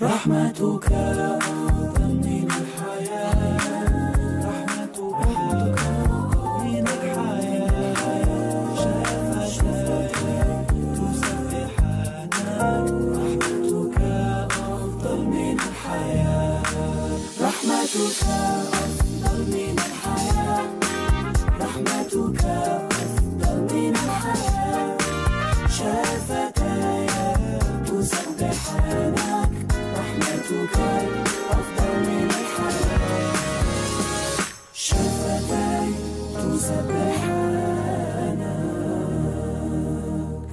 رحمتك أفضل من الحياة رحمتك أفضل من الحياة شفتاي تسبحانك رحمتك أفضل من الحياة رحمتك أفضل من الحياة رحمتك أفضل من الحياة شفتاي تسبحانك رحمتك أفضل من الحياة شفتاي تسبحانك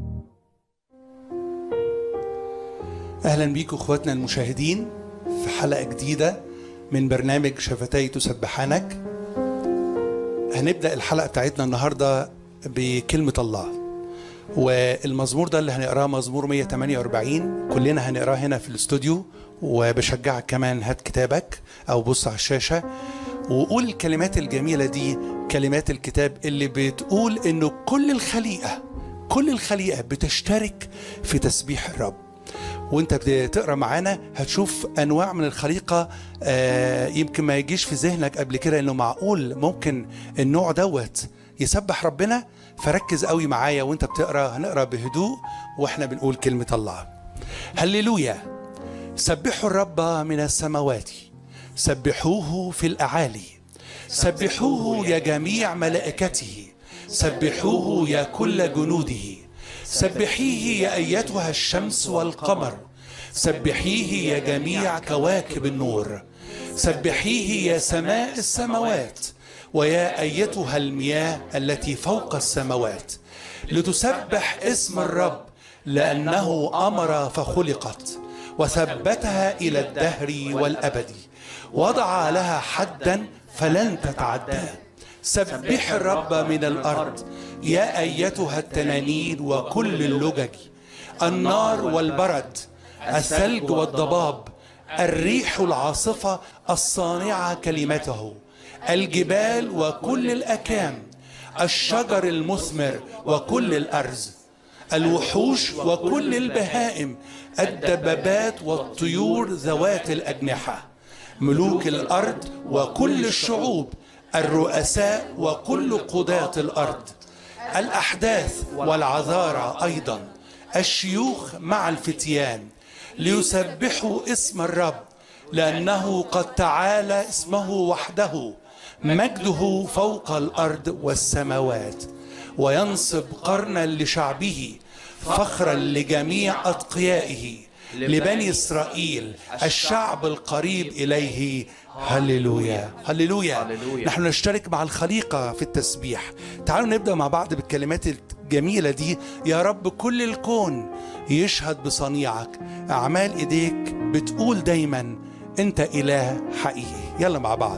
اهلا بيكم اخواتنا المشاهدين في حلقه جديده من برنامج شفتي تسبحانك هنبدا الحلقه بتاعتنا النهارده بكلمه الله والمزمور ده اللي هنقراه مزمور 148 كلنا هنقراه هنا في الاستوديو وبشجعك كمان هات كتابك او بص على الشاشه وقول الكلمات الجميله دي كلمات الكتاب اللي بتقول انه كل الخليقه كل الخليقه بتشترك في تسبيح الرب وانت بتقرا معانا هتشوف انواع من الخليقه آه، يمكن ما يجيش في ذهنك قبل كده انه معقول ممكن النوع دوت يسبح ربنا فركز قوي معايا وانت بتقرا هنقرا بهدوء واحنا بنقول كلمه الله هللويا سبحوا الرب من السماوات سبحوه في الاعالي سبحوه يا جميع ملائكته سبحوه يا كل جنوده سبحيه يا ايتها الشمس والقمر سبحيه يا جميع كواكب النور سبحيه يا سماء السماوات ويا ايتها المياه التي فوق السماوات لتسبح اسم الرب لانه امر فخلقت وثبتها الى الدهر والابد وضع لها حدا فلن تتعداه سبح الرب من الارض يا ايتها التنانين وكل اللجج النار والبرد الثلج والضباب الريح العاصفه الصانعه كلمته الجبال وكل الاكام الشجر المثمر وكل الارز الوحوش وكل البهائم الدبابات والطيور ذوات الاجنحه ملوك الارض وكل الشعوب الرؤساء وكل قضاة الارض الاحداث والعذارى ايضا الشيوخ مع الفتيان ليسبحوا اسم الرب لانه قد تعالى اسمه وحده مجده فوق الارض والسماوات وينصب قرنا لشعبه فخرا لجميع اتقيائه لبني اسرائيل الشعب القريب اليه هللويا هللويا هللويا. نحن نشترك مع الخليقه في التسبيح تعالوا نبدا مع بعض بالكلمات الجميله دي يا رب كل الكون يشهد بصنيعك اعمال ايديك بتقول دايما انت اله حقيقي يلا مع بعض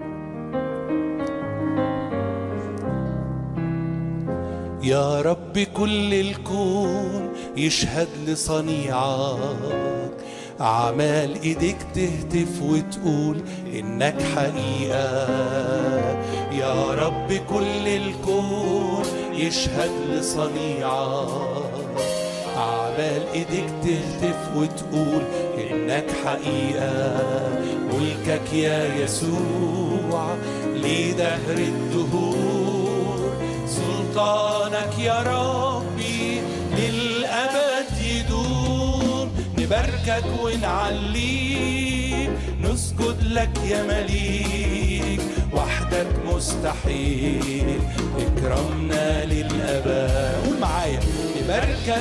يا رب كل الكون يشهد لصنيعك أعمال إيديك تهتف وتقول إنك حقيقة يا رب كل الكون يشهد لصنيعك أعمال إيديك تهتف وتقول إنك حقيقة ملكك يا يسوع لدهر الدهور سلطانك يا ربي للأبد يدوم نباركك ونعليك نسجد لك يا مليك وحدك مستحيل اكرمنا للأبد قول معايا نباركك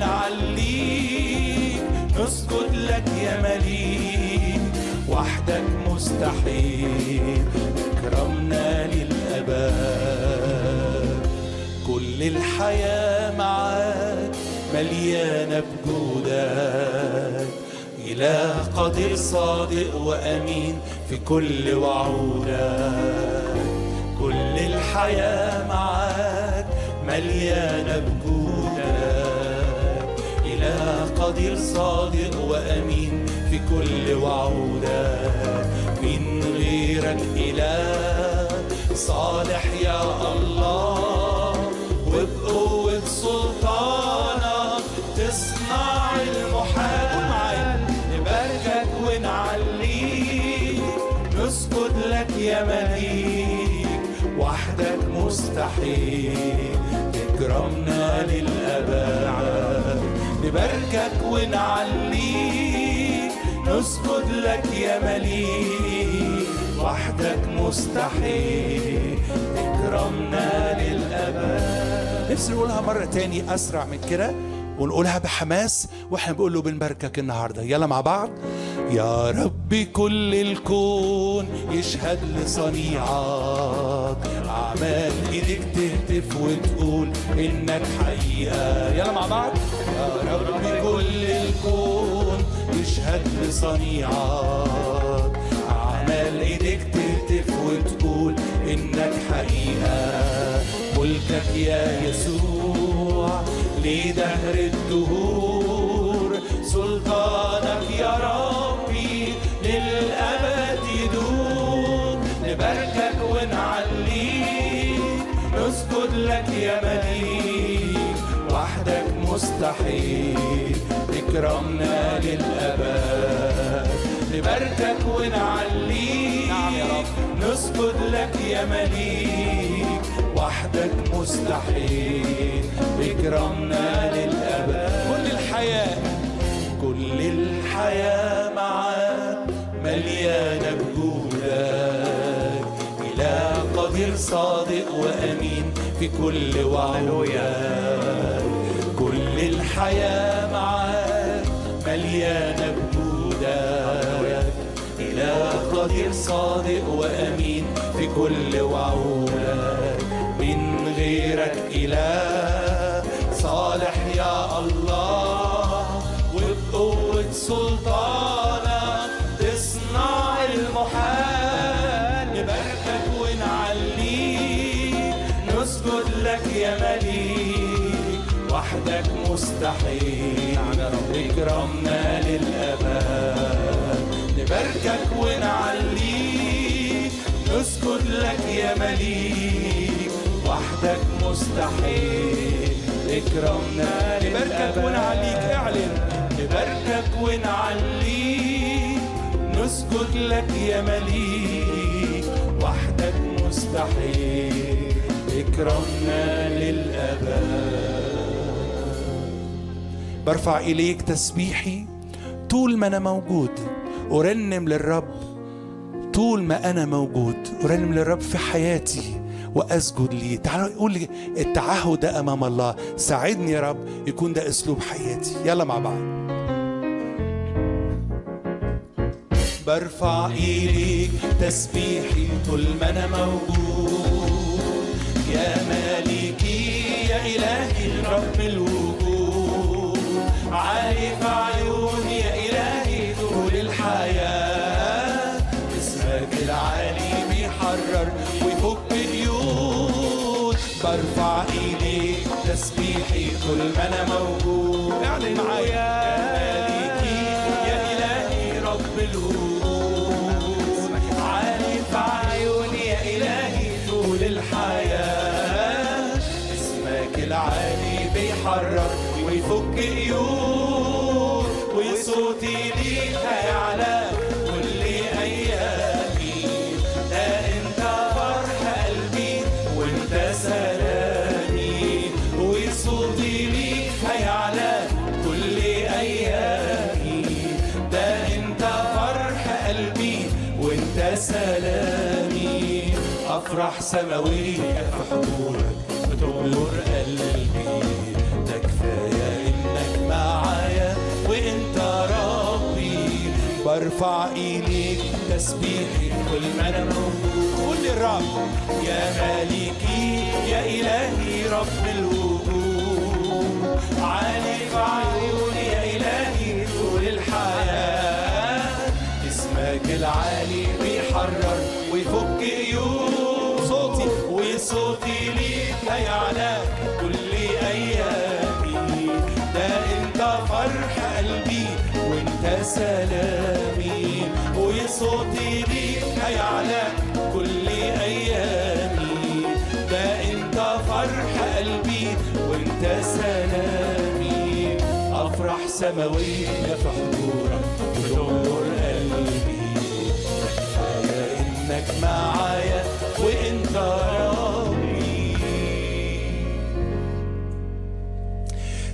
ونعليك نسجد لك يا مليك وحدك مستحيل اكرمنا للأبد كل الحياة معاك مليانة بجودك إله قدير صادق وأمين في كل وعودك كل الحياة معاك مليانة بجودك إله قدير صادق وأمين في كل وعودك من غيرك إله صالح يا الله وبقوة سلطانك تصنع المحال قول معايا مستحيل تكرمنا للأبد نباركك ونعليك نسجد لك يا مليك وحدك مستحيل تكرمنا للأبد نفسي نقولها مرة تاني أسرع من كده ونقولها بحماس واحنا بنقول له بنباركك النهارده يلا مع بعض يا رب كل الكون يشهد لصنيعك اعمال ايديك تهتف وتقول انك حقيقه يلا مع بعض يا رب كل الكون يشهد لصنيعك اعمال ايديك تهتف وتقول انك حقيقه ملكك يا يسوع لدهر الدهور سلطانك يا ربي للأبد يدوم نباركك ونعليك نسجد لك يا مليك وحدك مستحيل تكرمنا للأبد نباركك ونعليك نعم يا رب نسجد لك يا مليك وحدك مستحيل تكرمنا للأبد كل الحياة كل الحياة معاك مليانة بجودك إله قدير صادق وأمين في كل وعودك كل الحياة معاك مليانة بجودك إله قدير صادق وأمين في كل وعودك من غيرك إله صالح يا الله وبقوة سلطانك تصنع المحال نباركك ونعليك نسجد لك يا مليك وحدك مستحيل اكرمنا للأبد نباركك ونعليك نسجد لك يا مليك وحدك مستحيل اكرمنا نباركك ونعليك اعلن نباركك ونعليك نسجد لك يا مليك وحدك مستحيل اكرمنا للأبد برفع إليك تسبيحي طول ما أنا موجود أرنم للرب طول ما أنا موجود أرنم للرب في حياتي وأسجد ليه تعالوا يقول لي التعهد ده أمام الله ساعدني يا رب يكون ده أسلوب حياتي يلا مع بعض برفع إليك تسبيحي طول ما أنا موجود يا مالكي يا إلهي رب الوجود عارف عيوني يا إلهي طول الحياة اسمك العالي بيحرر ويفك اليود برفع إيديك تسبيحي طول ما أنا موجود اعلن معايا يا مالكي يا إلهي رب الوجود عارف عيوني يا إلهي طول الحياة اسمك العالي بيحرر ويفك قيود وصوتي ليك هيعلى كل أيامي ده أنت فرح قلبي وأنت سلامي وصوتي ليك هيعلى كل أيامي ده أنت فرح قلبي وأنت سلامي أفرح سماوية في حضورك بتغمر قلبي ده كفاية إنك معايا وإنت ربي برفع إيديك تسبيحي كل ما أنا موجود قول الرب يا مالكي يا إلهي رب الوجود عالي في عيوني يا إلهي طول الحياة اسمك العالي بيحرر ويفك قيود صوتي وصوتي ليك هيعلى كل ايامي ده انت فرح قلبي وانت سلامي وصوتي ليك هيعلى كل ايامي ده انت فرح قلبي وانت سلامي افرح سماويه في حضورك وتغمر قلبي كفايه انك معايا وانت ربي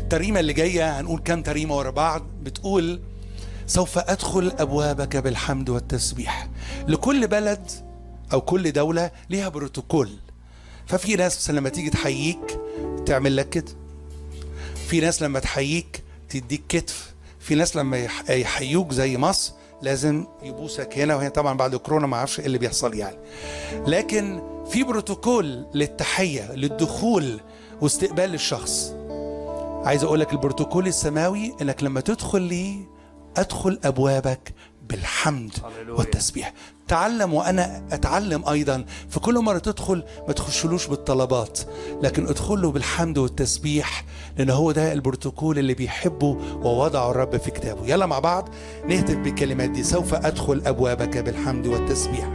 التريمة اللي جاية هنقول كام تريمة ورا بعض بتقول سوف أدخل أبوابك بالحمد والتسبيح لكل بلد أو كل دولة ليها بروتوكول ففي ناس مثلا لما تيجي تحييك تعمل لك كده في ناس لما تحييك تديك كتف في ناس لما يح- يحيوك زي مصر لازم يبوسك هنا وهنا طبعا بعد كورونا ما اعرفش ايه اللي بيحصل يعني لكن في بروتوكول للتحيه للدخول واستقبال الشخص عايز اقول لك البروتوكول السماوي انك لما تدخل لي ادخل ابوابك بالحمد هللويا. والتسبيح تعلم وانا اتعلم ايضا في كل مره تدخل ما تخشلوش بالطلبات لكن ادخل له بالحمد والتسبيح لان هو ده البروتوكول اللي بيحبه ووضعه الرب في كتابه يلا مع بعض نهتف بالكلمات دي سوف ادخل ابوابك بالحمد والتسبيح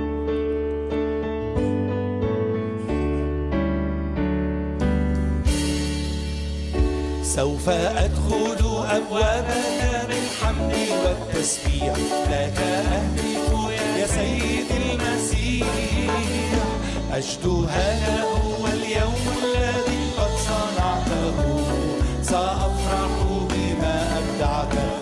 سوف أدخل أبوابك بالحمد والتسبيح لك أهتف يا سيد المسيح أجد هذا هو اليوم الذي قد صنعته سأفرح بما أبدعته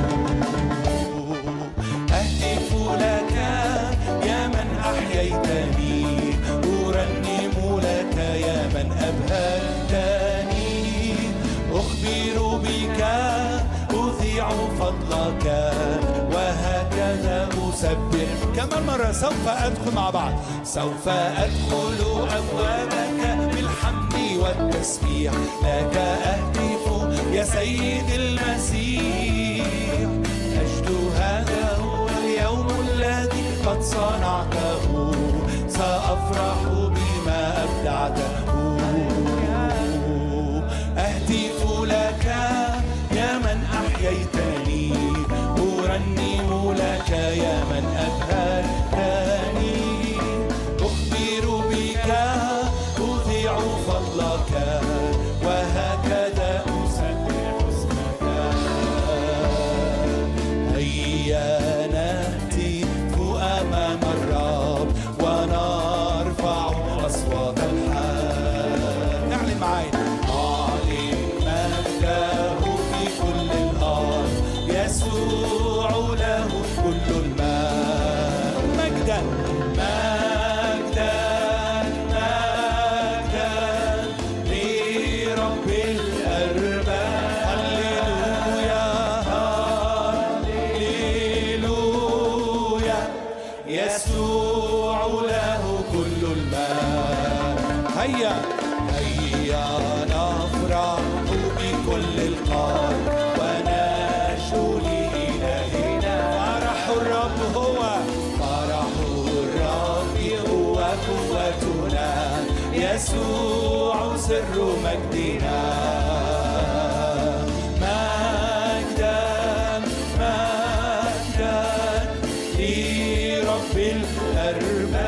أهتف لك يا من أحييتني أرنم لك يا من أبهرتني أخبر بك أذيع فضلك وهكذا أسبح كمان مرة سوف أدخل مع بعض سوف أدخل أبوابك بالحمد والتسبيح لك أهتف يا سيد المسيح أجد هذا هو اليوم الذي قد صنعته سأفرح بما أبدعته أهتف لك يا من أحييتني أرنم لك يا من أبهرتني أخبر بك أذيع فضلك وهكذا أسبح اسمك هيا نهتف أمام الرب ونرفع أصوات الحمد نعلن معايا نعلن مجده في كل الأرض يسوع له كل المجد مجدا مجدا مجدا لرب الأرباب هللويا هللويا يسوع له كل المجد هيا هيا نفرح بكل القلب ونشكو لإلهنا فرح الرب هو فرح الرب هو قوتنا يسوع سر مجدنا مجدا مجدا لرب الأرباب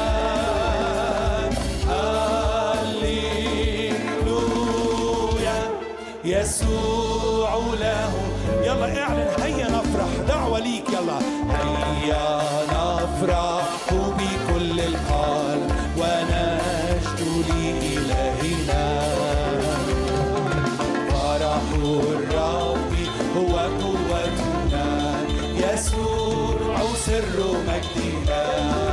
هللويا يسوع له يلا اعلن هيا نفرح دعوة ليك يلا هيا نفرح بكل القلب ونشكو لإلهنا فرح الرب هو قوتنا يسوع سر مجدنا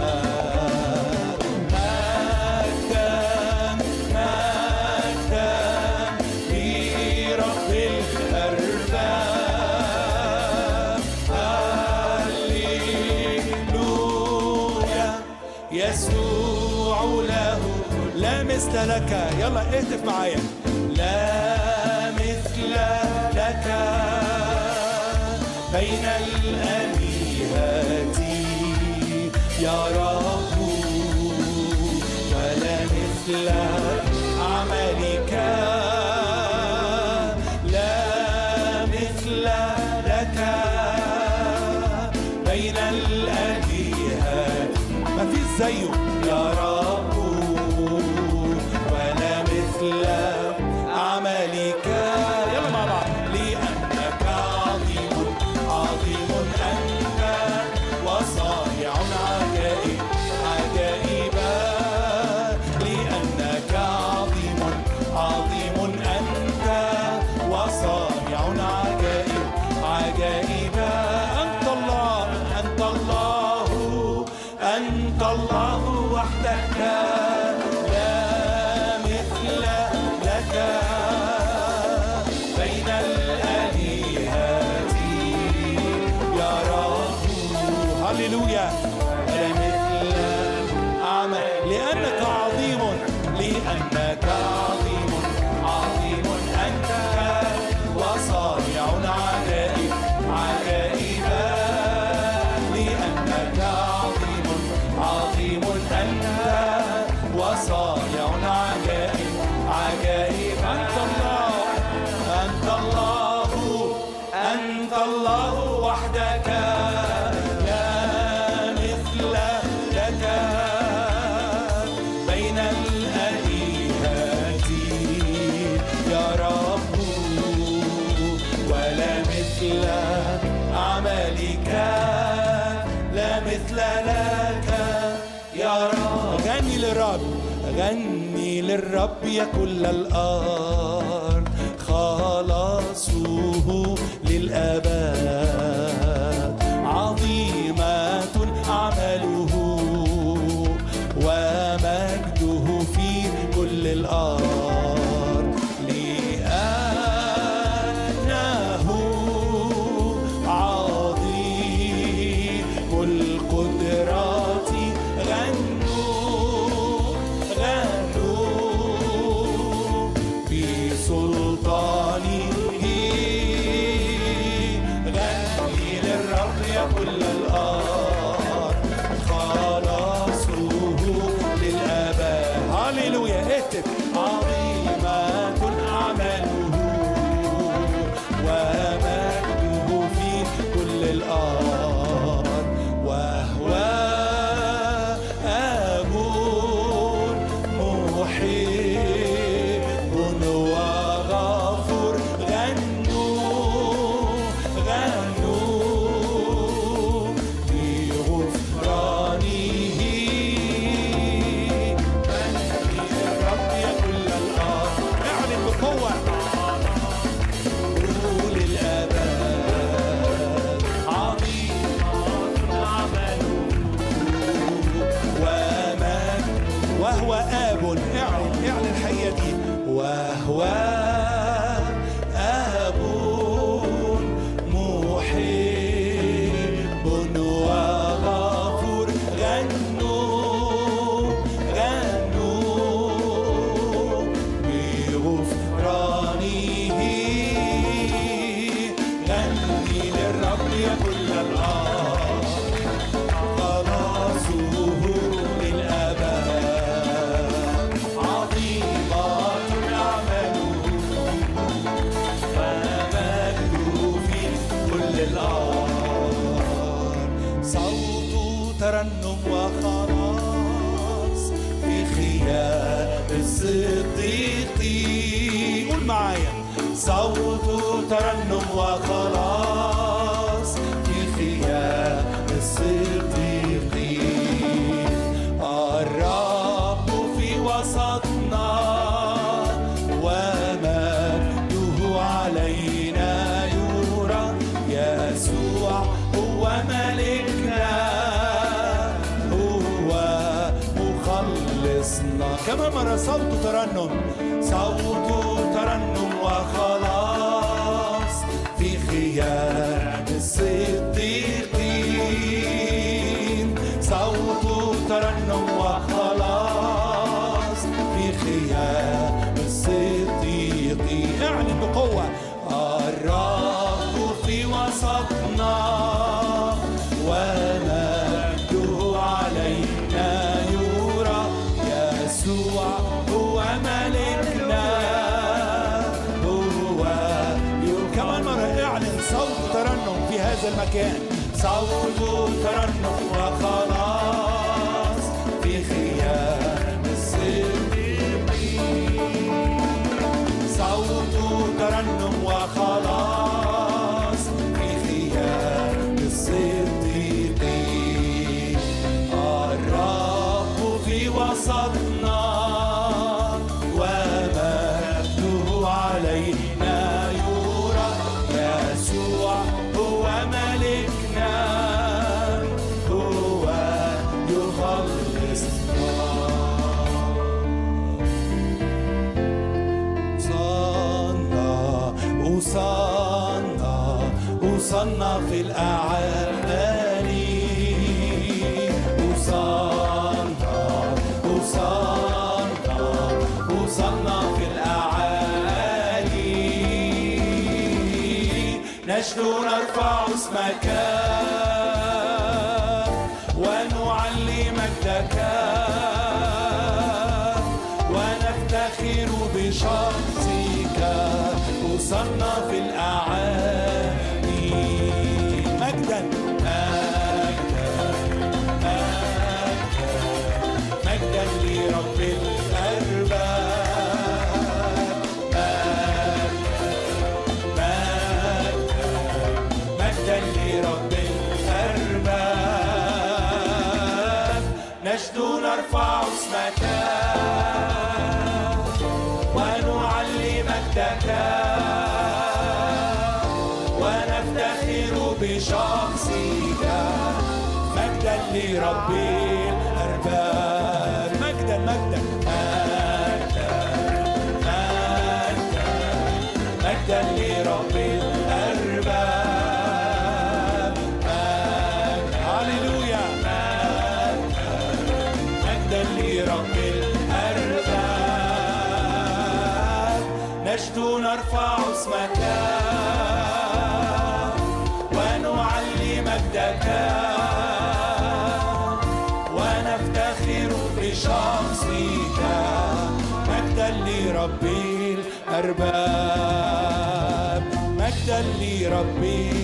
مجدا مجدا لرب الأرباب هللويا يسوع له لا مثل لك يلا اهتف معايا لا مثل لك بين الآلهة يا رب ولا مثل عملك لا مثل لك بين الآلهة ما فيش زيه يا رب ولا مثل عملك يلا مع بعض لأنك عظيم عظيم أنت وصانع عجائب عجائب لأنك هللويا ولا مثل أعمال لأنك عظيم لأنك عظيم عظيم أنت وصانع عجائب عجائبا لأنك عظيم عظيم أنت وصانع عجائب عجائب أنت الله أنت الله أنت الله وحدك لا مثل لك بين الآلهة يا رب ولا مثل أعمالك لا مثل لك يا رب غني للرب غني للرب يا كل الأرض خلاصه للأبد عظيمة أعماله ومجده في كل الأرض لأنه عظيم القدرات غنوا غنوا بسلطانه غني للرب يا كل الأرض خلاصه للأبد هللويا اهتف عظيمة أعماله ومجده في كل الأرض وهو أب محب وغفور غنوا غنوا بغفرانه غني الرب يا كل الأرض اعلن بقوة قول الأبد عظيم عمله ومن وهو آب اعلن اعلن الحقيقة دي وهو آب محب وغفور غنوا غنوا بغفرانه غني للرب يا كل الأرض خلاصه للأبد عظيمة أعماله ومجده في كل الأرض صوت ترنم وخلاص في خيام الصديقين قول معايا صوت ترنم وخلاص في خيام الصديقين الرب في وسطنا ومجده علينا يرى يسوع هو ملكنا هو مخلصنا كما مرة صوت ترنم صوت ترنم وخلاص في خيام الصديقين صوت ترنم وخلاص في خيام الصديقين اعلن بقوة الرب في وسطنا ومجده علينا يرى يسوع هو ملكنا هو يرى كمان مرة اعلن صوت ترنم في هذا المكان صوت ترنم وخلاص في خيام الصديقين صوت ترنم وخلاص في خيام الصديقين الرب في وسطنا ومجده علينا يرى يسوع هو ملكنا هو يخلصنا وصلنا وصلنا وصلنا في الأعالي وصلنا في الأعالي نجد نرفع اسمك ونعلي مجدك ونفتخر بشخصك وصلنا في الأعالي مجدا مجدا مجدا مجدا لرب الأرباب مجدا لرب الأرباب نجد نرفع اسمك ونعلي مجدك ونفتخر بشخصك مجدا لرب الأرباب مجدا مجدا مجدا مجدا مجدا لرب الأرباب مجدا هللويا مجدا لرب الأرباب نجد نرفع اسمك ونعلي مجدك ونفتخر بشخصك مجدا لرب الأرباب مجدا لرب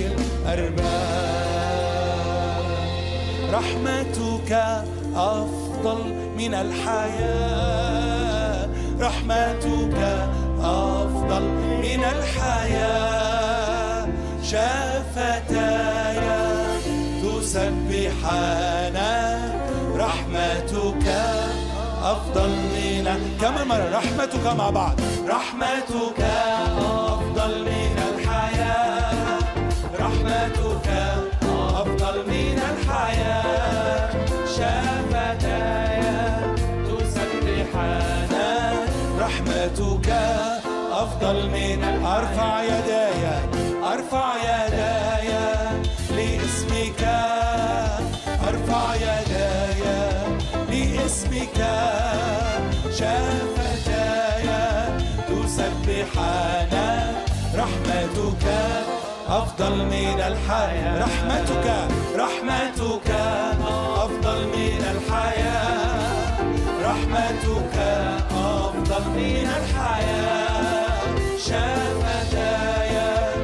الأرباب رحمتك أفضل من الحياة رحمتك أفضل من الحياة شفتاي تسبحانا رحمتك أفضل من كمان مرة رحمتك مع بعض رحمتك أفضل من الحياة رحمتك أفضل من الحياة شفتاي تسبحانا رحمتك أفضل من أرفع يداي أرفع يداي لاسمك أرفع يداي لاسمك شفتاي تسبحانا رحمتك أفضل من الحياة رحمتك رحمتك أفضل من الحياة رحمتك أفضل من الحياة شفتاي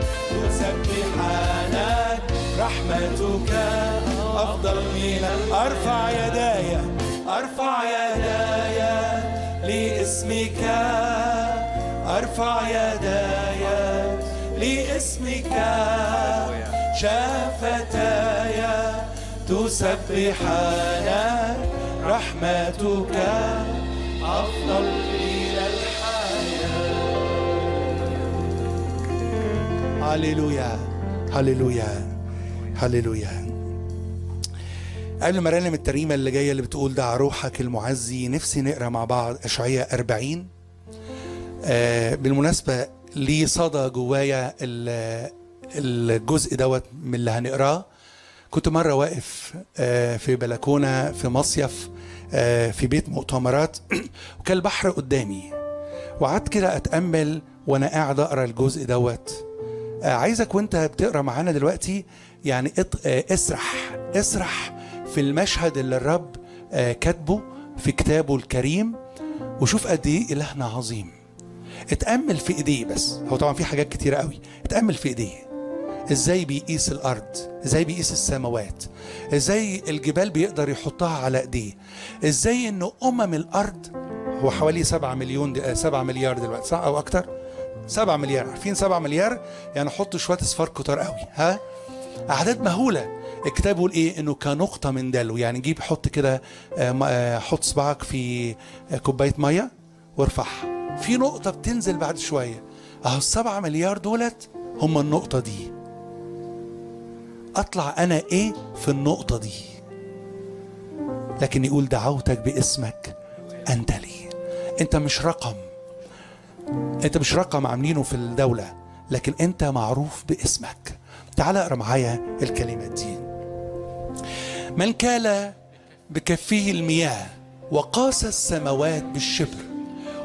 تسبحانك رحمتك أفضل من أرفع يداي أرفع يداي لاسمك أرفع يداي لاسمك شفتاي تسبحانك رحمتك أفضل من الحياة هللويا هللويا هللويا قبل ما رنم التريمة اللي جاية اللي بتقول دع روحك المعزي نفسي نقرا مع بعض أشعياء 40 آه بالمناسبة ليه صدى جوايا ال- الجزء دوت من اللي هنقراه كنت مرة واقف آه في بلكونة في مصيف آه في بيت مؤتمرات وكان البحر قدامي وقعدت كده أتأمل وأنا قاعد أقرأ الجزء دوت آه، عايزك وانت بتقرا معانا دلوقتي يعني اط- آه، اسرح اسرح في المشهد اللي الرب آه، كاتبه في كتابه الكريم وشوف قد ايه الهنا عظيم اتامل في ايديه بس هو طبعا في حاجات كتيره قوي اتامل في ايديه ازاي بيقيس الارض ازاي بيقيس السماوات ازاي الجبال بيقدر يحطها على ايديه ازاي انه امم الارض هو حوالي 7 مليون دي 7 مليار دلوقتي صح او اكتر 7 مليار عارفين 7 مليار يعني حطوا شويه اصفار كتار قوي ها اعداد مهوله الكتاب بيقول ايه انه كنقطه من دلو يعني جيب حط كده آه، م- آه، حط صباعك في آه، كوبايه ميه وارفعها في نقطه بتنزل بعد شويه اهو السبعة مليار دولت هم النقطه دي اطلع انا ايه في النقطه دي لكن يقول دعوتك باسمك انت لي انت مش رقم انت مش رقم عاملينه في الدوله لكن انت معروف باسمك تعال اقرا معايا الكلمات دي من كال بكفيه المياه وقاس السماوات بالشبر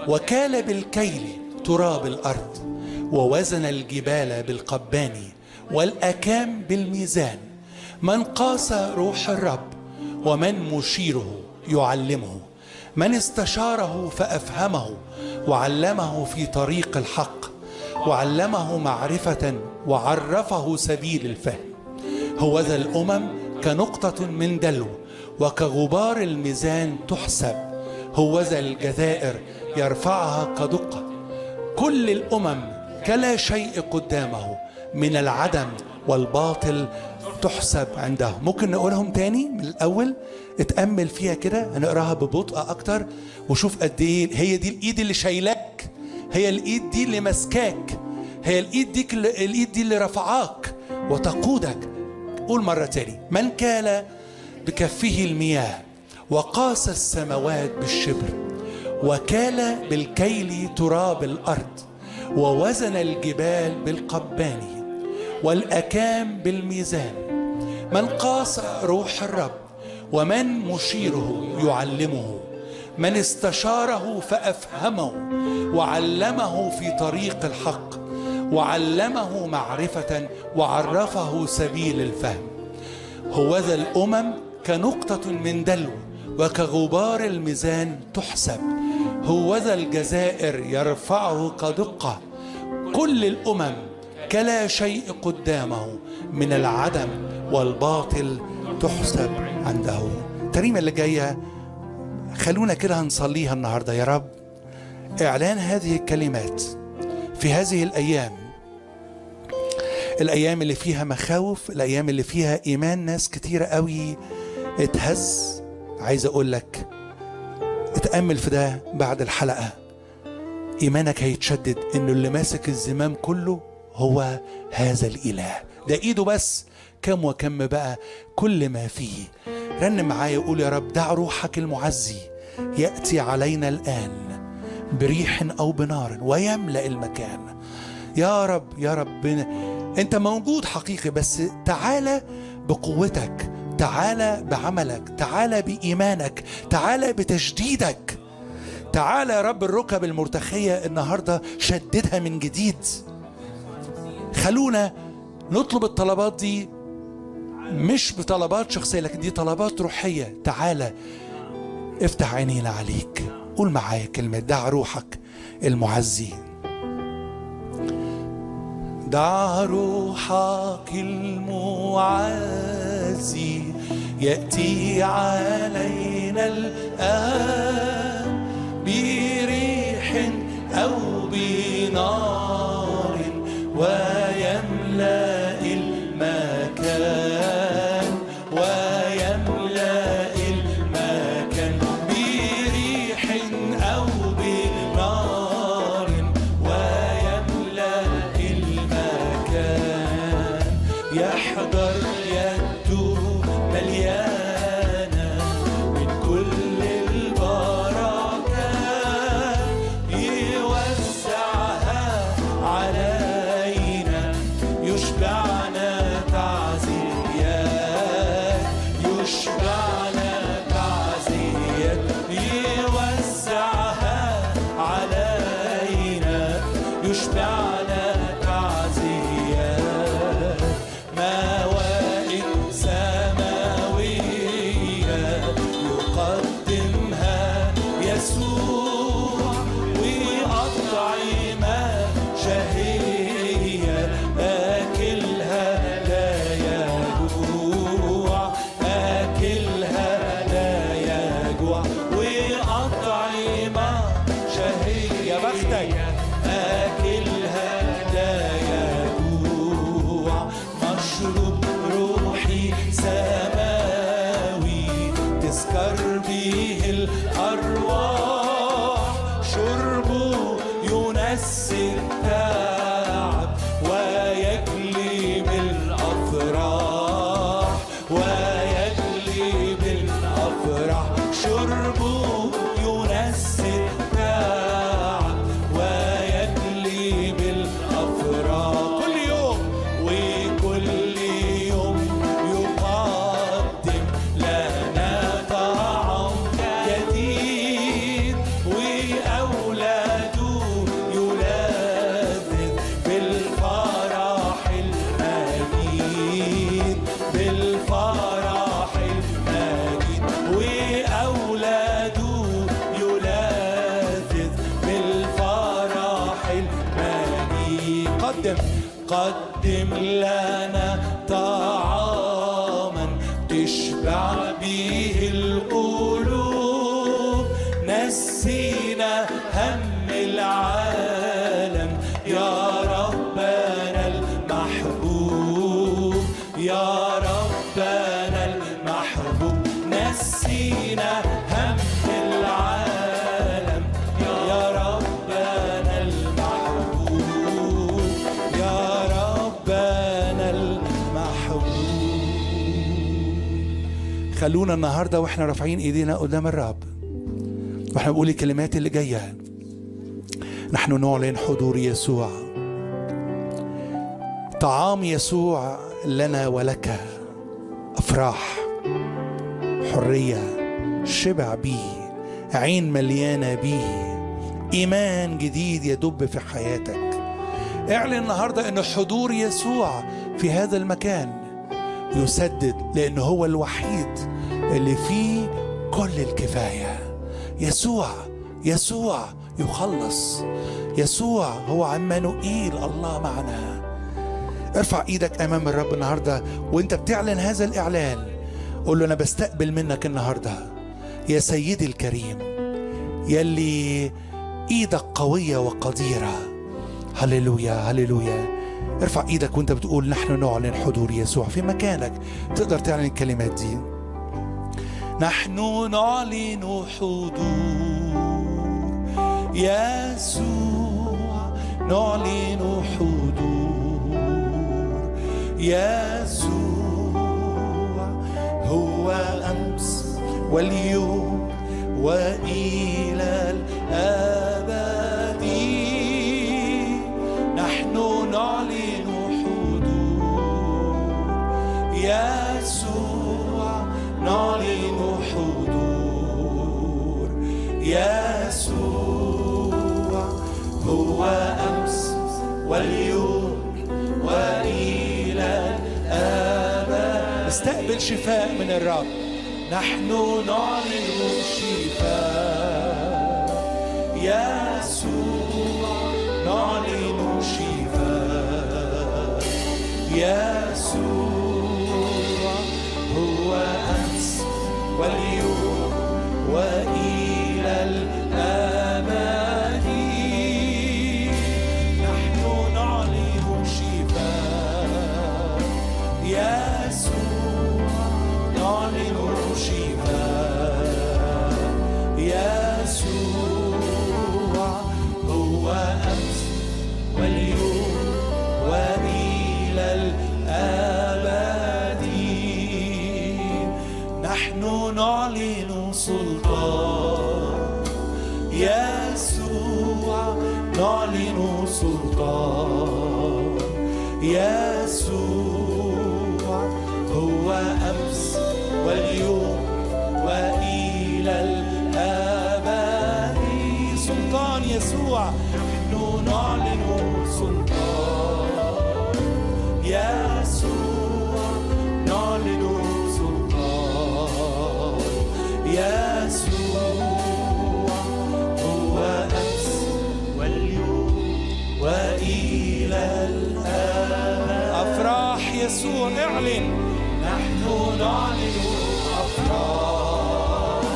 وكال بالكيل تراب الأرض ووزن الجبال بالقبان والأكام بالميزان من قاس روح الرب ومن مشيره يعلمه من استشاره فأفهمه وعلمه في طريق الحق وعلمه معرفة وعرفه سبيل الفهم هوذا الأمم كنقطة من دلو وكغبار الميزان تحسب هوذا الجزائر يرفعها كدقة كل الأمم كلا شيء قدامه من العدم والباطل تحسب عنده ممكن نقولهم تاني من الأول اتأمل فيها كده هنقراها ببطء أكتر وشوف قد إيه هي دي الإيد اللي شايلاك هي الإيد دي اللي مسكاك هي الإيد دي الإيد دي اللي رفعاك وتقودك قول مرة تاني من كال بكفه المياه وقاس السماوات بالشبر وكال بالكيل تراب الأرض ووزن الجبال بالقبان والأكام بالميزان من قاس روح الرب ومن مشيره يعلمه من استشاره فأفهمه وعلمه في طريق الحق وعلمه معرفة وعرفه سبيل الفهم هوذا الأمم كنقطة من دلو وكغبار الميزان تحسب هوذا الجزائر يرفعه كدقة كل الأمم كلا شيء قدامه من العدم والباطل تحسب عنده التريمة اللي جاية خلونا كده هنصليها النهاردة يا رب إعلان هذه الكلمات في هذه الأيام الأيام اللي فيها مخاوف الأيام اللي فيها إيمان ناس كتيرة قوي اتهز عايز أقول لك اتأمل في ده بعد الحلقة إيمانك هيتشدد إنه اللي ماسك الزمام كله هو هذا الإله ده إيده بس كم وكم بقى كل ما فيه رن معايا وقول يا رب دع روحك المعزي يأتي علينا الآن بريح أو بنار ويملأ المكان يا رب يا رب أنت موجود حقيقي بس تعالى بقوتك تعالى بعملك تعالى بإيمانك تعالى بتشديدك تعالى يا رب الركب المرتخية النهاردة شددها من جديد خلونا نطلب الطلبات دي مش بطلبات شخصية لكن دي طلبات روحية تعالى افتح عينينا عليك قول معايا كلمة دع روحك المعزي دع روحك المعزي يأتي علينا الآن بريح أو بنار ويملأ المكان ويملأ المكان بريح أو بنار ويملأ المكان يحضر يده مليانة من كل البركات يوزعها علينا يشبعنا تعزيات يشبعنا تعزيات يوزعها علينا يشبعنا تعزيات موائد سماوية يقدمها يسوع وأطعمة شهية آكلها لا يجوع آكلها لا يجوع وأطعمة شهية يا بختك آكلها لا يجوع مشروب روحي سماوي تسكر به الأرواح شربه ينسي التعب ويجلب الأفراح ويجلب الأفراح شربه ينسي التعب ويجلب الأفراح كل يوم وكل يوم يقدم لنا طعام جديد وأولى قدم قدم لنا طعاما تشبع به القلوب نسينا هم العالم يا ربنا المحبوب يا ربنا المحبوب نسينا هم العالم يا ربنا المحبوب يا ربنا المحبوب خلونا النهارده واحنا رافعين ايدينا قدام الرب واحنا بنقول الكلمات اللي جايه نحن نعلن حضور يسوع طعام يسوع لنا ولك افراح حريه شبع بيه عين مليانه بيه ايمان جديد يدب في حياتك اعلن النهارده ان حضور يسوع في هذا المكان يسدد لأنه هو الوحيد اللي فيه كل الكفاية يسوع يسوع يخلص يسوع هو عمانوئيل الله معنا ارفع ايدك امام الرب النهارده وانت بتعلن هذا الاعلان قول له انا بستقبل منك النهارده يا سيدي الكريم يلي ايدك قويه وقديره هللويا هللويا ارفع ايدك وانت بتقول نحن نعلن حضور يسوع في مكانك تقدر تعلن الكلمات دي نحن نعلن حضور يسوع نعلن حضور يسوع هو امس واليوم والى الابد نحن نعلن حضور يسوع نعلن حضور يسوع هو امس واليوم والى الابد استقبل شفاء من الرب نحن نعلن شفاء يسوع نعلن شفاء يسوع هو أمس واليوم وإلى الأبد نحن نعلن شفاء يسوع نعلن شفاء يسوع هو أمس واليوم وإلى الأبد نحن نعلن سلطان يسوع نعلن سلطان يسوع هو أمس واليوم وإلى الأبد سلطان يسوع نحن نعلن سلطان يسوع نعلن سلطان يسوع هو أمس واليوم وإلى الأبد أفراح يسوع اعلن نحن نعلن أفراح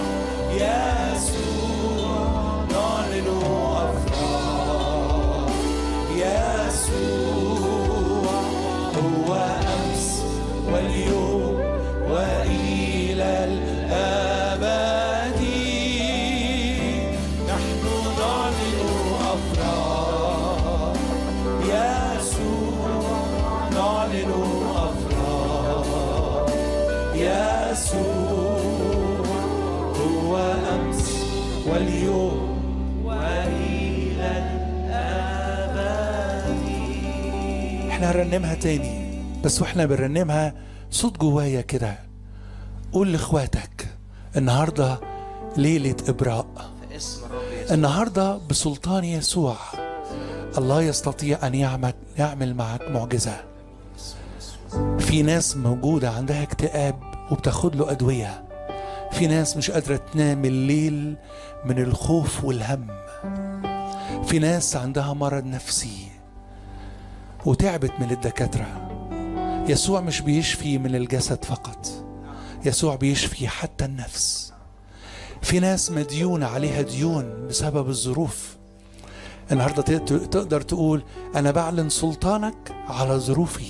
يسوع نعلن أفراح يسوع هو أمس واليوم وإلى الأبد نحن نعلن أفراح يسوع نعلن أفراح يسوع هو أمس واليوم وإلى الأبد احنا هنرنمها تاني بس واحنا بنرنمها صوت جوايا كده قول لاخواتك النهارده ليلة إبراء في اسم الرب يسوع النهارده بسلطان يسوع الله يستطيع ان يعمل يعمل معك معجزه في ناس موجوده عندها اكتئاب وبتاخد له ادويه في ناس مش قادره تنام الليل من الخوف والهم في ناس عندها مرض نفسي وتعبت من الدكاترة يسوع مش بيشفي من الجسد فقط يسوع بيشفي حتى النفس في ناس مديونة عليها ديون بسبب الظروف النهارده تق- تقدر تقول انا بعلن سلطانك على ظروفي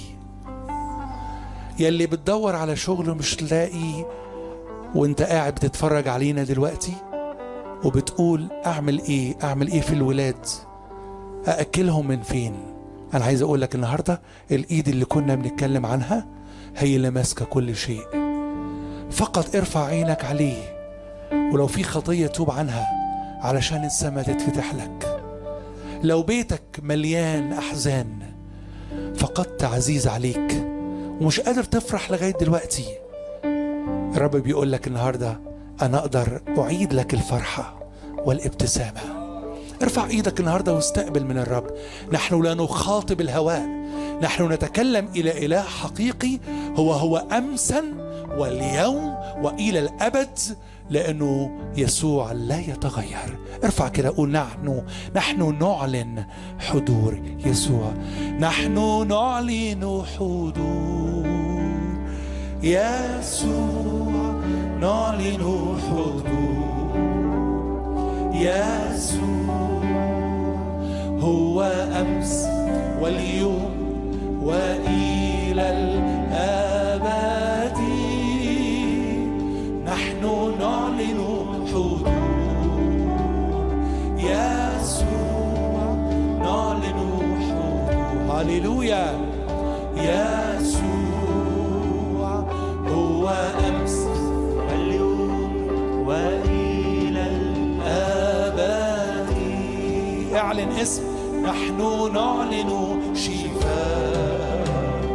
يلي بتدور على شغل مش لاقي وانت قاعد بتتفرج علينا دلوقتي وبتقول اعمل ايه اعمل ايه في الولاد ااكلهم من فين انا عايز اقول لك النهارده الايد اللي كنا بنتكلم عنها هي اللي ماسكه كل شيء فقط ارفع عينك عليه ولو في خطيه توب عنها علشان السماء تتفتح لك لو بيتك مليان احزان فقدت عزيز عليك ومش قادر تفرح لغايه دلوقتي الرب بيقول لك النهارده انا اقدر اعيد لك الفرحه والابتسامه ارفع ايدك النهارده واستقبل من الرب نحن لا نخاطب الهواء نحن نتكلم الى اله حقيقي هو هو امسا واليوم والى الابد لانه يسوع لا يتغير ارفع كده قول نحن نحن نعلن حضور يسوع نحن نعلن حضور يسوع نعلن حضور يسوع هو أمس واليوم وإلى الأبد نحن نعلن حضور يسوع نعلن حضور هللويا يسوع هو أمس واليوم وإلى الأبد اعلن اسم نحن نعلن شفاء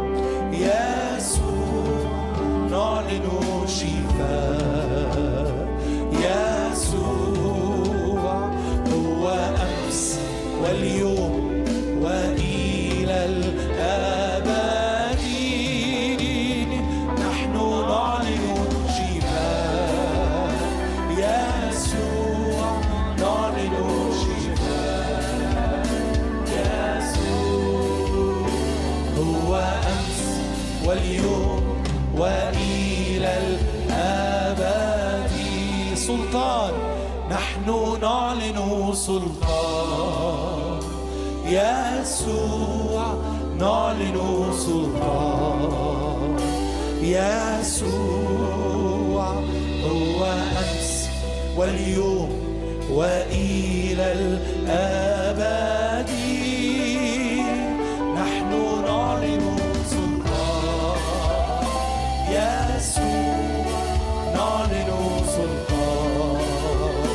يسوع نعلن شفاء يسوع هو أمس واليوم وإلى الأبد نحن نعلن شفاء يسوع نعلن شفاء يسوع هو أمس واليوم وإلى الأبد سلطان نحن نعلن سلطان يسوع نعلن سلطان يسوع هو أمس واليوم وإلى الأبد نحن نعلن سلطان يسوع نعلن سلطان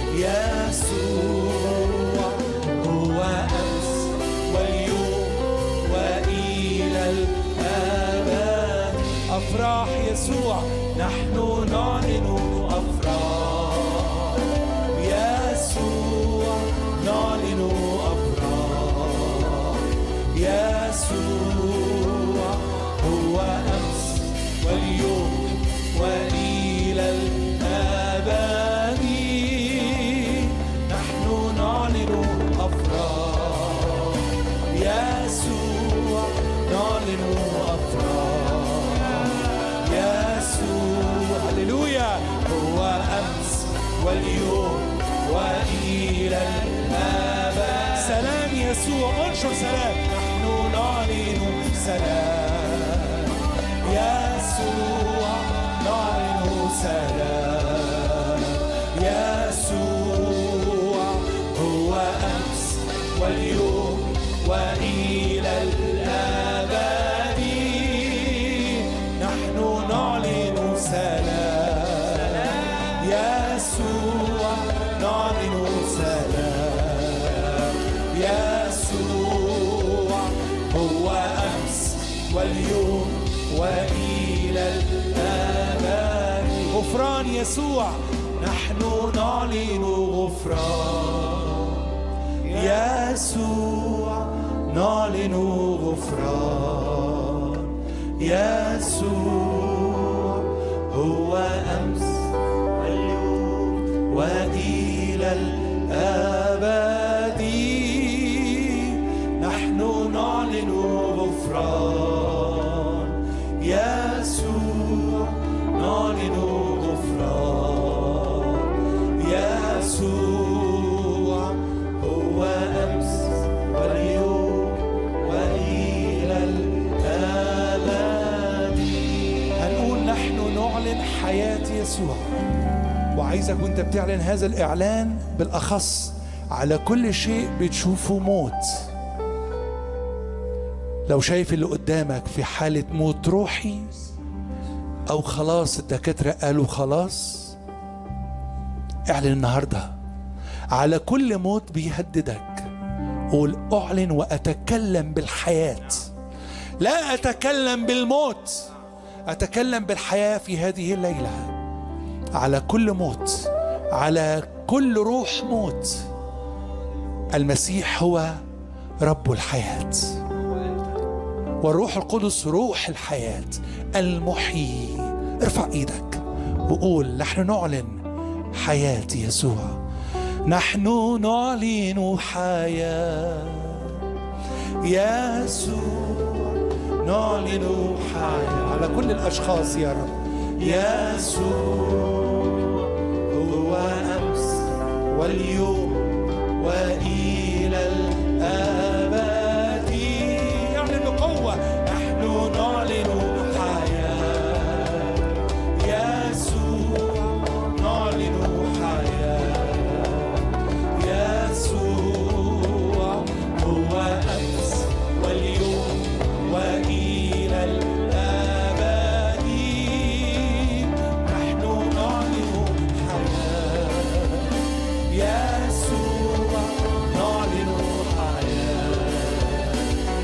يسوع هو أمس واليوم وإلى الأبد أفراح يسوع نحن نعلن أفراح يسوع نعلن أفراح يسوع هو أمس واليوم وإلى الأبد نحن نعلن أفراح يسوع نعلن أفراح يسوع هللويا هو أمس واليوم وإلى الأبد سلام يسوع انشر سلام نحن نعلن سلام يسوع نعلن سلام يسوع هو أمس واليوم وإلى الأبد نحن نعلن سلام يسوع نعلن سلام يسوع هو أمس واليوم وإلى الأبد غفران يسوع نحن نعلن غفران يسوع نعلن غفران يسوع هو أمس واليوم وإلى الأبد نحن نعلن يسوع وعايزك وانت بتعلن هذا الإعلان بالأخص على كل شيء بتشوفه موت لو شايف اللي قدامك في حالة موت روحي أو خلاص الدكاترة قالوا خلاص اعلن النهاردة على كل موت بيهددك قول أعلن وأتكلم بالحياة لا أتكلم بالموت أتكلم بالحياة في هذه الليلة على كل موت على كل روح موت المسيح هو رب الحياه والروح القدس روح الحياة المحيي ارفع ايدك وقول نحن نعلن حياة يسوع نحن نعلن حياة يسوع نعلن حياة على كل الأشخاص يا رب يسوع هو أمس واليوم وإلى الأبد يعلن بقوة نحن نعلن حياة يسوع نعلن حياة يسوع هو أمس واليوم وإلى الأبد نحن نعلن حياة يسوع نعلن حياة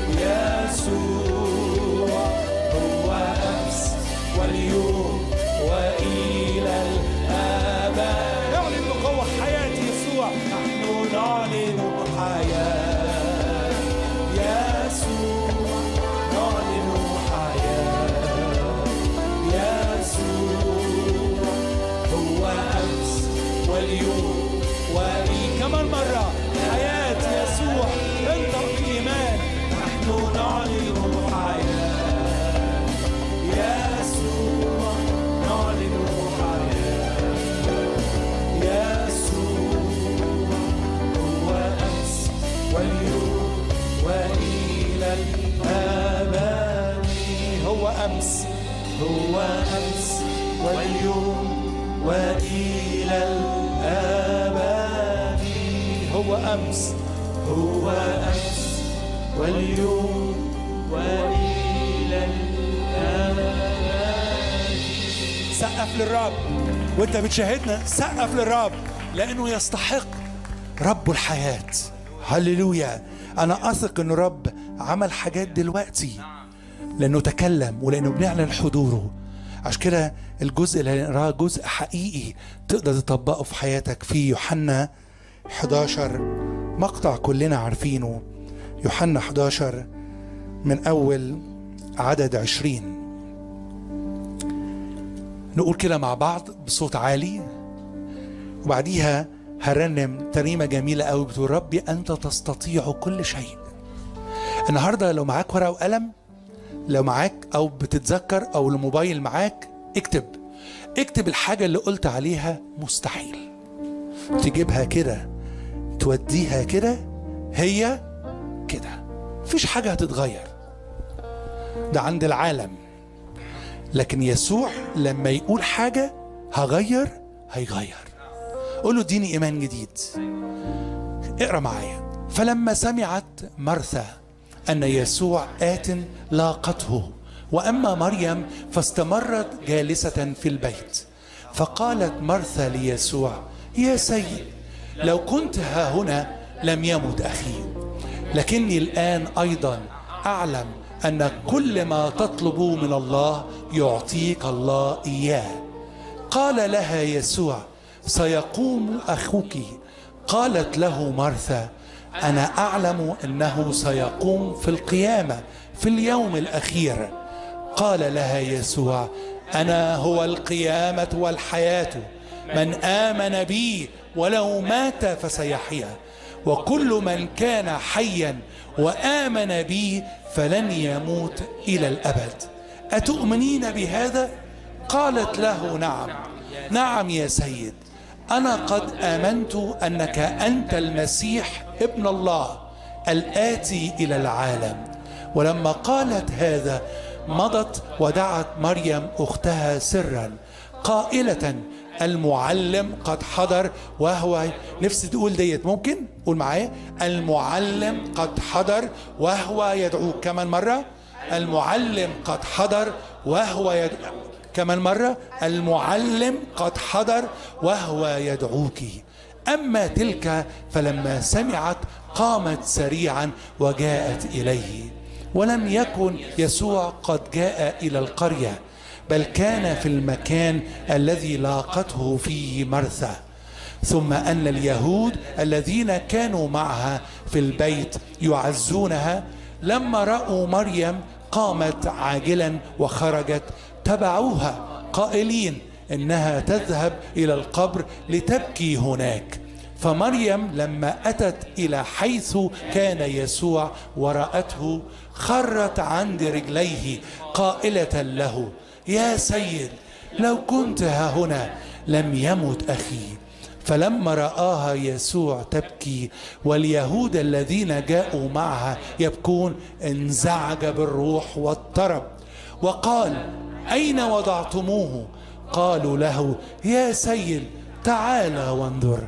يسوع هو أمس واليوم وإلى الأبد نعلن بقوة حياة يسوع نحن نعلن حياة يسوع نعلن حياة يسوع هو أمس واليوم وإي كمان مرة حياة يسوع انطق بإيمان نحن نعلن حياة يسوع نعلن حياة يسوع هو أمس واليوم وإلى الأبد هو أمس هو أمس واليوم وإلى الأبد هو أمس هو أمس واليوم وإلى الأبد سقف للرب وانت بتشاهدنا سقف للرب لأنه يستحق رب الحياة هللويا أنا أثق أن الرب عمل حاجات دلوقتي لأنه تكلم ولأنه بنعلن حضوره عشان كده الجزء اللي هنقراه جزء حقيقي تقدر تطبقه في حياتك في يوحنا 11 مقطع كلنا عارفينه يوحنا 11 من أول عدد 20 نقول كده مع بعض بصوت عالي وبعديها هرنم ترنيمة جميلة قوي بتقول ربي أنت تستطيع كل شيء النهاردة لو معاك ورقة وقلم لو معاك أو بتتذكر أو الموبايل معاك اكتب اكتب الحاجة اللي قلت عليها مستحيل تجيبها كده توديها كده هي كده مفيش حاجة هتتغير ده عند العالم لكن يسوع لما يقول حاجة هغير هيغير قول له اديني ايمان جديد اقرا معايا فلما سمعت مرثا ان يسوع ات لاقته واما مريم فاستمرت جالسه في البيت فقالت مرثا ليسوع يا سيد لو كنت ها هنا لم يمت اخي لكني الان ايضا اعلم ان كل ما تطلب من الله يعطيك الله اياه قال لها يسوع سيقوم اخوك قالت له مرثا انا اعلم انه سيقوم في القيامه في اليوم الاخير قال لها يسوع انا هو القيامه والحياه من امن بي ولو مات فسيحيا وكل من كان حيا وامن بي فلن يموت الى الابد اتؤمنين بهذا قالت له نعم نعم يا سيد انا قد امنت انك انت المسيح ابن الله الاتي الى العالم ولما قالت هذا مضت ودعت مريم اختها سرا قائلة المعلم قد حضر وهو نفسي تقول ديت ممكن قول معايا المعلم قد حضر وهو يدعوك كمان مرة المعلم قد حضر وهو يدعوك كمان مرة المعلم قد حضر وهو يدعوك أما تلك فلما سمعت قامت سريعا وجاءت إليه ولم يكن يسوع قد جاء إلى القرية بل كان في المكان الذي لاقته فيه مرثى ثم ان اليهود الذين كانوا معها في البيت يعزونها لما راوا مريم قامت عاجلا وخرجت تبعوها قائلين انها تذهب الى القبر لتبكي هناك فمريم لما اتت الى حيث كان يسوع وراته خرت عند رجليه قائله له يا سيد لو كنت ها هنا لم يمت اخي فلما راها يسوع تبكي واليهود الذين جاءوا معها يبكون انزعج بالروح واضطرب وقال اين وضعتموه قالوا له يا سيد تعال وانظر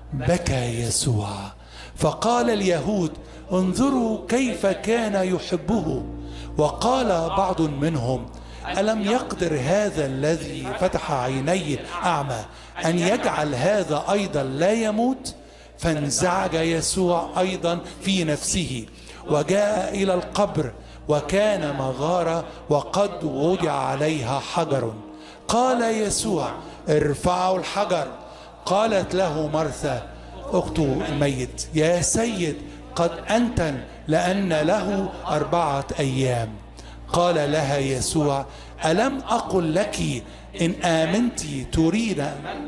بكى يسوع فقال اليهود انظروا كيف كان يحبه وقال بعض منهم ألم يقدر هذا الذي فتح عينيه أعمى أن يجعل هذا أيضا لا يموت فانزعج يسوع أيضا في نفسه وجاء إلى القبر وكان مغارة وقد وضع عليها حجر قال يسوع ارفعوا الحجر قالت له مرثا أخت الميت يا سيد قد أنتن لأن له أربعة أيام قال لها يسوع ألم أقل لك إن آمنت تريد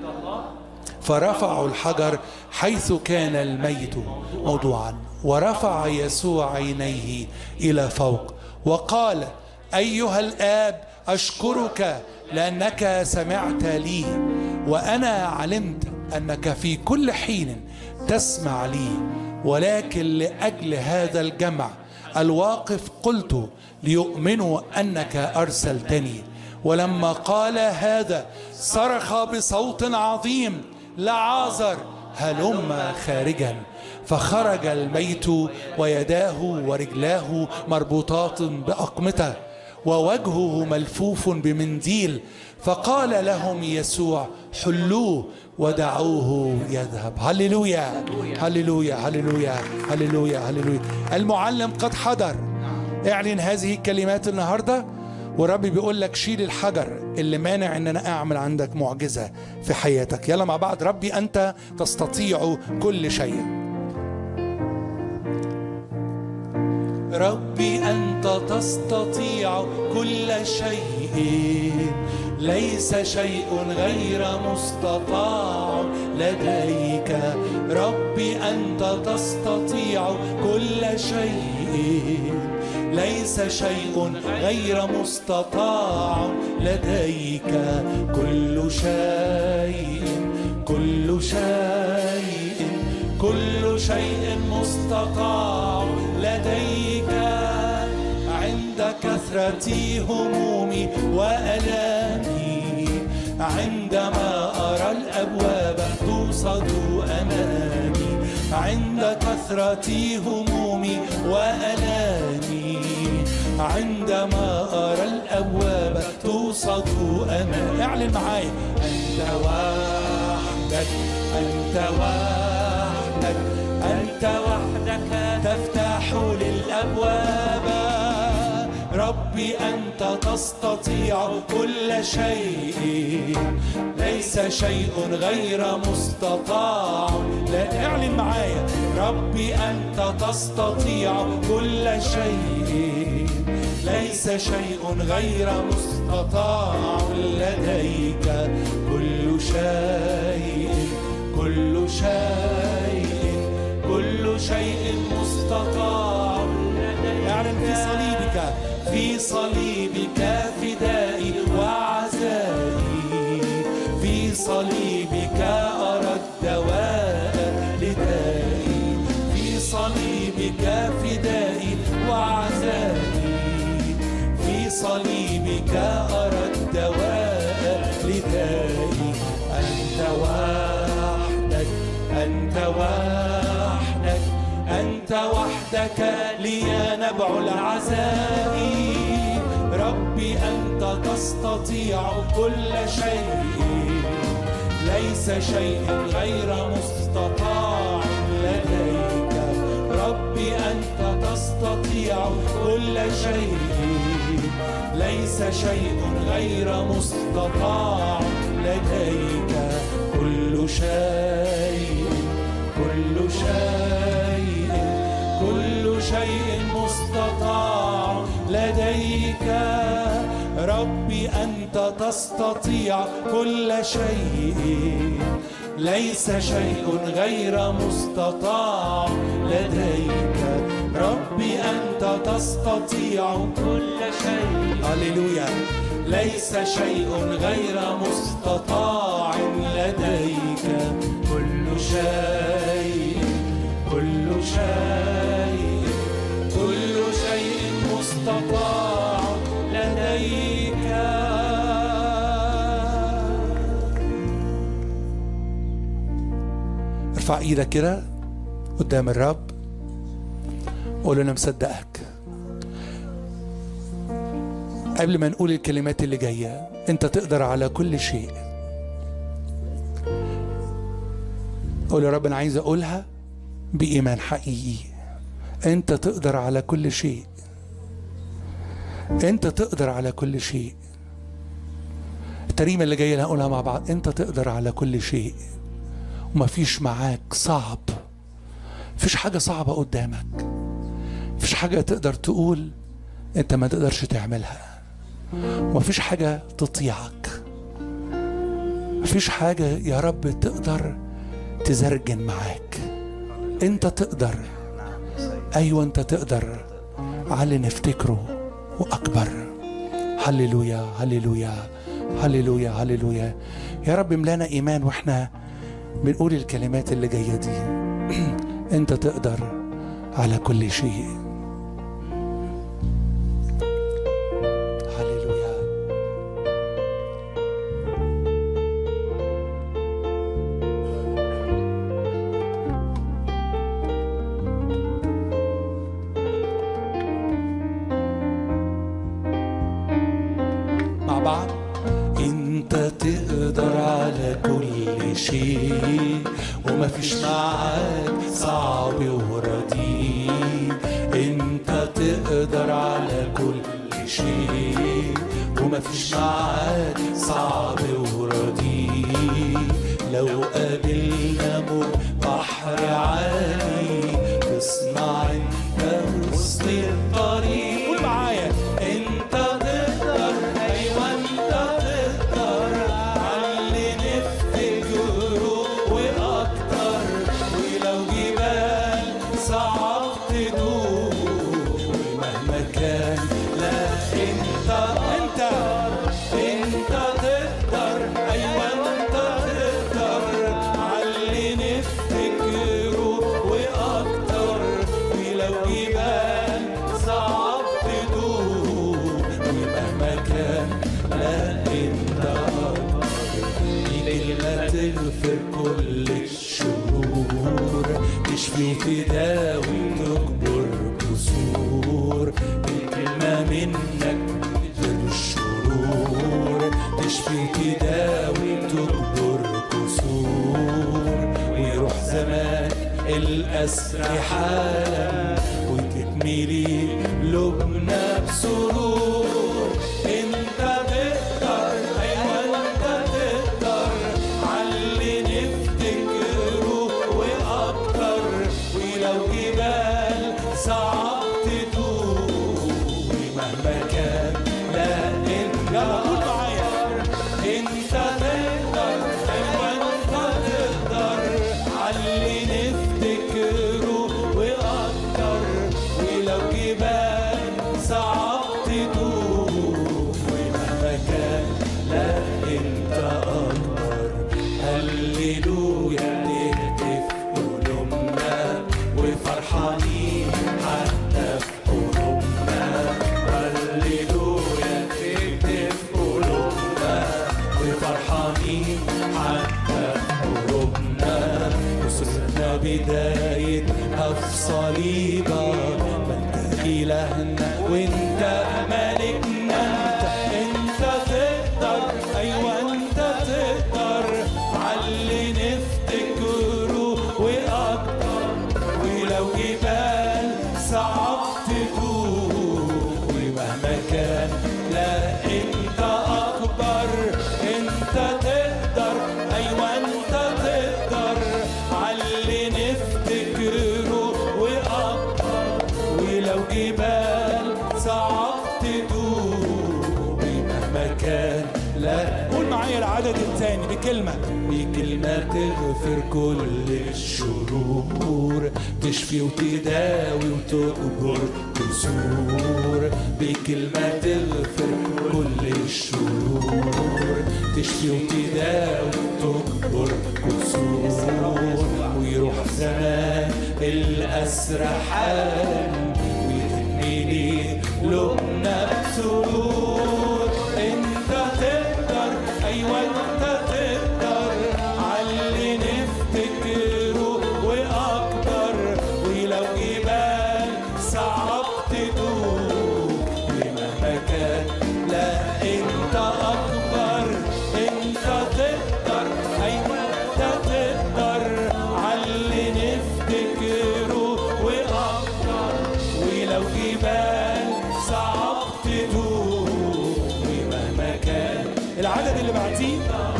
فرفعوا الحجر حيث كان الميت موضوعا ورفع يسوع عينيه إلى فوق وقال أيها الآب أشكرك لأنك سمعت لي وأنا علمت أنك في كل حين تسمع لي ولكن لأجل هذا الجمع الواقف قلت ليؤمنوا انك ارسلتني ولما قال هذا صرخ بصوت عظيم لعازر هلم خارجا فخرج الميت ويداه ورجلاه مربوطات باقمته ووجهه ملفوف بمنديل فقال لهم يسوع حلوه ودعوه يذهب هللويا هللويا هللويا هللويا هللويا المعلم قد حضر اعلن هذه الكلمات النهارده ورب بيقول لك شيل الحجر اللي مانع ان انا اعمل عندك معجزه في حياتك يلا مع بعض ربي انت تستطيع كل شيء ربي انت تستطيع كل شيء ليس شيء غير مستطاع لديك ربي انت تستطيع كل شيء ليس شيء غير مستطاع لديك كل شيء كل شيء كل شيء مستطاع لديك عند كثرة همومي وألامي عندما أرى الأبواب توصد أمامي عند كثرة همومي وألامي عندما أرى الأبواب توصد أمامي اعلن معايا أنت وحدك أنت وحدك أنت وحدك تفتح للأبواب ربي أنت تستطيع كل شيء ليس شيء غير مستطاع لا اعلن معايا ربي أنت تستطيع كل شيء ليس شيء غير مستطاع لديك كل شيء كل شيء كل شيء مستطاع اعلن في صليبك في صليبك فدائي وعزائي في صليبك أرى الدواء لدائي في صليبك فدائي وعزائي في صليبك أرى الدواء لدائي أنت وحدك لي نبع العزاء ربي أنت تستطيع كل شيء ليس شيء غير مستطاع لديك ربي أنت تستطيع كل شيء ليس شيء غير مستطاع لديك كل شيء كل شيء كل شيء مستطاع لديك ربي أنت تستطيع كل شيء ليس شيء غير مستطاع لديك ربي أنت تستطيع كل شيء هللويا ليس شيء غير مستطاع لديك كل شيء كل شيء كل شيء مستطاع لديك ارفع ايدك كده قدام الرب قول له انا مصدقك قبل ما نقول الكلمات اللي جايه انت تقدر على كل شيء قول يا رب انا عايز اقولها بايمان حقيقي انت تقدر على كل شيء انت تقدر على كل شيء التريمة اللي جاية اللي هنقولها مع بعض انت تقدر على كل شيء ومفيش معاك صعب مفيش حاجة صعبة قدامك مفيش حاجة تقدر تقول انت ما تقدرش تعملها ومفيش حاجة تطيعك مفيش حاجة يا رب تقدر تزرجن معاك انت تقدر ايوه انت تقدر على اللي نفتكره واكبر هللويا هللويا هللويا هللويا يا رب ملانا ايمان واحنا بنقول الكلمات اللي جايه دي انت تقدر على كل شيء هللويا مع بعض انت تقدر على كل شيء ومفيش معاك صعب ورديء انت تقدر على كل شيء ومفيش معاك صعب ورديء لو قابلنا موج بحر عالي تصنع انت وسط الطريق قول معايا انت تقدر ايوه انت تقدر علي نفتكره واكتر ولو جبال صعب تدوب ومهما كان لا انت انت انت تقدر ايوه انت تقدر علي نفتكره واكتر ولو جبال صعب تدوب ومهما كان لا انت اكبر كلمة تغفر كل الشرور تشفي تداوي تكبر كسور بكلمة منك تغفر الشرور تشفي تداوي تكبر كسور ويروح زمان الأسر حالا وتتملي لبنا بسرور انت تقدر ايوه انت تقدر علي نفتكره واكتر ولو جبال صعب تدوب مهما كان لا انت يلا قول معايا انت تقدر ايوه انت تقدر علي نفتكره واكتر ولو جبال صعب تدوب ومهما كان لا انت اكبر هللويا نهتف قلوبنا وفرحانين حتى في قلوبنا هللويا نهتف قلوبنا وفرحانين حتى في قلوبنا وصلنا بداية أفصالي صليبك ما انت إلهنا وانت ملكنا انت انت تقدر ايوه انت تقدر علي نفتكره واكتر ولو جبال صعب تدوب ومهما كان لا انت اكبر انت تقدر ايوه انت تقدر علي نفتكره واكتر ولو جبال صعب تدوب مهما كان لا قول معايا العدد الثاني بكلمة بكلمة تغفر كل الشرور تشفي وتداوي وتكبر كسور بكلمة تغفر كل الشرور تشفي وتداوي وتكبر كسور ويروح زمان الأسرى حالا ويهنيني لقنا بسرور انت تقدر ايوه انت تقدر علي نفتكره واكتر ولو جبال صعب تدوب ومهما كان لا انت اكبر انت تقدر ايوه انت تقدر علي نفتكره واكتر ولو جبال صعب تدوب ومهما كان العدد اللي بعديه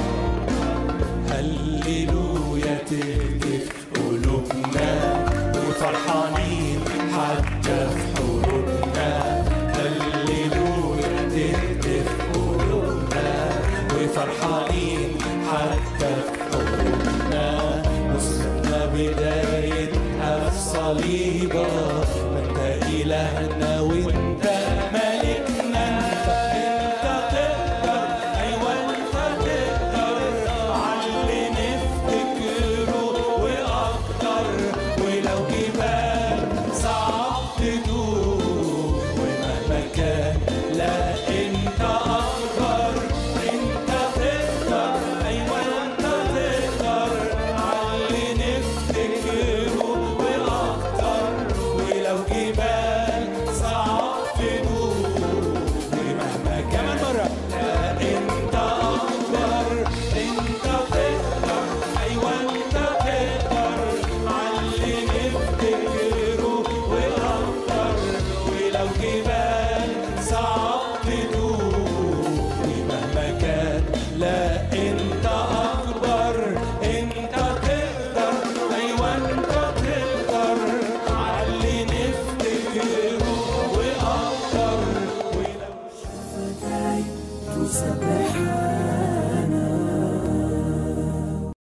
هللويا تهتف قلوبنا وفرحانين حتى في حروبنا هللويا تهتف قلوبنا وفرحانين حتى في حروبنا نصرتنا بدايتها في صليبك ما انت إلهنا وانت ملكنا انت انت تقدر ايوه انت تقدر علي نفتكره واكتر ولو جبال صعب تدوب ومهما كان لا انت اكبر انت تقدر ايوه انت تقدر علي نفتكره واكتر ولو جبال